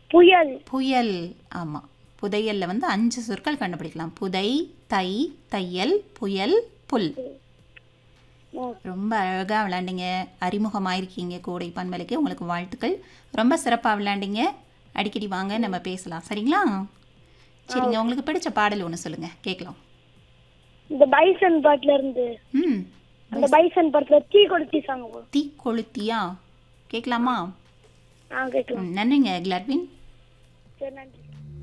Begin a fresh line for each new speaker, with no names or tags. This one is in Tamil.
புயல்
புயல் ஆமாம் புதையல்ல வந்து அஞ்சு சொற்கள் கண்டுபிடிக்கலாம் புதை தை தையல் புயல் புல்
ஓ,
ரொம்ப அழகாக விளையாண்டீங்க அறிமுகமாயிருக்கீங்க கோடை பன்மலைக்கு உங்களுக்கு வாழ்த்துக்கள் ரொம்ப சிறப்பாக விளையாண்டீங்க அடிக்கடி வாங்க நம்ம பேசலாம் சரிங்களா சரிங்க உங்களுக்கு பிடிச்ச பாடல் ஒன்று சொல்லுங்கள் கேட்கலாம்
இந்த பைசன் பாட்டுல இருந்து
ம்
அந்த பைசன் படத்துல தீ கொடுத்தி சாங் போடும்
தீ கொளுத்தியா கேட்கலாமா
ஆ கேட்கலாம்
ம், நன்றிங்க கிளாட்வின்
சரி நன்றி